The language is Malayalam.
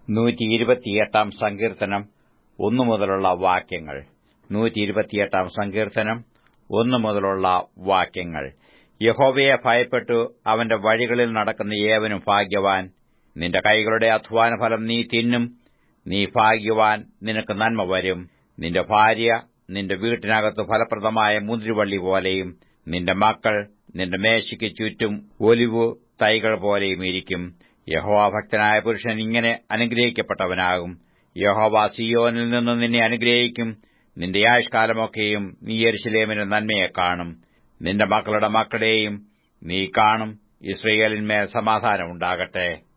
നൂറ്റി ഇരുപത്തിയെട്ടാം സങ്കീർത്തനം ഒന്നു മുതലുള്ള വാക്യങ്ങൾ നൂറ്റി ഇരുപത്തിയെട്ടാം സങ്കീർത്തനം ഒന്നു മുതലുള്ള വാക്യങ്ങൾ യഹോവയെ ഭയപ്പെട്ടു അവന്റെ വഴികളിൽ നടക്കുന്ന ഏവനും ഭാഗ്യവാൻ നിന്റെ കൈകളുടെ അധ്വാനഫലം നീ തിന്നും നീ ഭാഗ്യവാൻ നിനക്ക് നന്മ വരും നിന്റെ ഭാര്യ നിന്റെ വീട്ടിനകത്ത് ഫലപ്രദമായ മുന്തിരിവള്ളി പോലെയും നിന്റെ മക്കൾ നിന്റെ മേശയ്ക്ക് ചുറ്റും ഒലിവു തൈകൾ പോലെയും ഇരിക്കും യഹോവാഭക്തനായ പുരുഷൻ ഇങ്ങനെ അനുഗ്രഹിക്കപ്പെട്ടവനാകും യഹോവ സിയോനിൽ നിന്ന് നിന്നെ അനുഗ്രഹിക്കും നിന്റെ ആയുഷ്കാലമൊക്കെയും നീ യെരുശലേമിന്റെ നന്മയെ കാണും നിന്റെ മക്കളുടെ മക്കളെയും നീ കാണും ഇസ്രയേലിന്മേൽ സമാധാനമുണ്ടാകട്ടെ